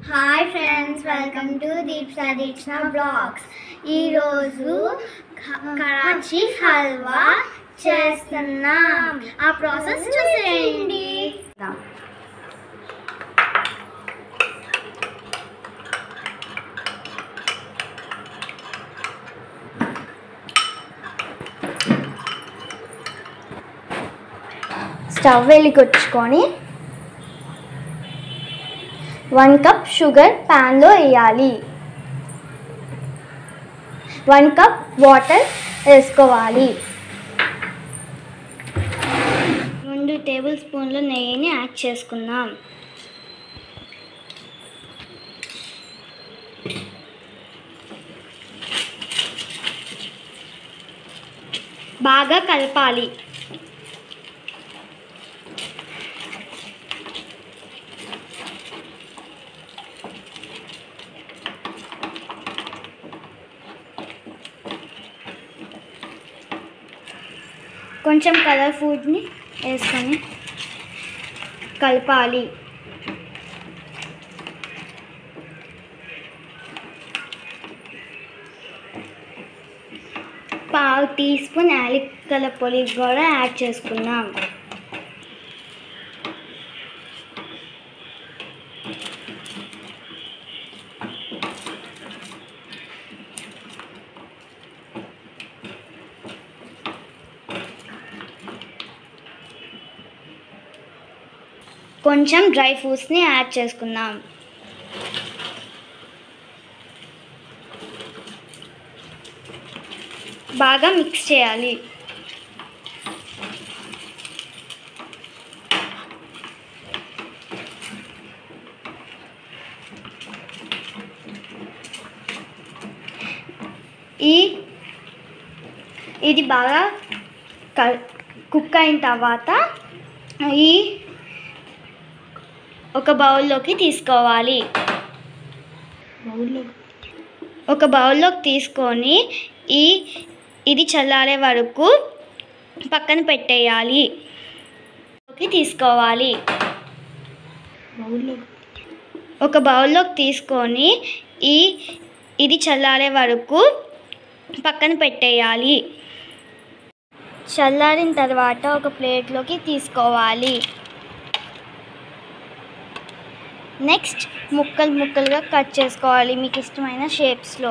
hi friends welcome to Deep Sadikshana blogs ఈరోజు క- కరాచీ హల్వా చేస్తున్నాం ఆ ప్రాసెస్ చూసేయండి స్టవ్ వెలిగొచ్చుకొని వన్ కప్ షుగర్ ప్యాన్లో వేయాలి వన్ కప్ వాటర్ వేసుకోవాలి రెండు టేబుల్ స్పూన్ల నెయ్యిని యాడ్ చేసుకుందాం బాగా కలపాలి కొంచెం కలర్ ఫుడ్ని వేసుకొని కలపాలి పావు టీ స్పూన్ యాలక్కల పొడి కూడా యాడ్ చేసుకుందాం కొంచెం డ్రై ఫ్రూట్స్ని యాడ్ చేసుకుందాం బాగా మిక్స్ చేయాలి ఈ ఇది బాగా క- కుక్ అయిన తర్వాత ఈ ఒక బౌల్లోకి తీసుకోవాలి ఒక బౌల్లోకి తీసుకొని ఈ ఇది చల్లారే వరకు పక్కన పెట్టేయాలి లోకి తీసుకోవాలి ఒక బౌల్లోకి తీసుకొని ఈ ఇది చల్లారే వరకు పక్కన పెట్టేయాలి చల్లారిన తర్వాత ఒక ప్లేట్లోకి తీసుకోవాలి నెక్స్ట్ ముక్కలు ముక్కలుగా కట్ చేసుకోవాలి మీకు ఇష్టమైన షేప్స్లో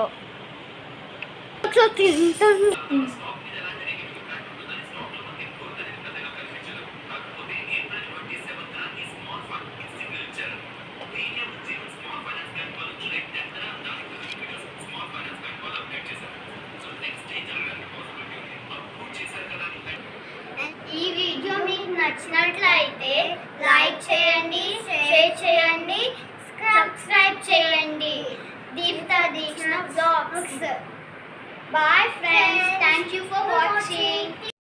ఈ వీడియో మీకు నచ్చినట్లయితే లైక్ చేయండి షేర్ చేయండి సబ్స్క్రైబ్ చేయండి Deepitha Deekshana blogs bye friends thank you for watching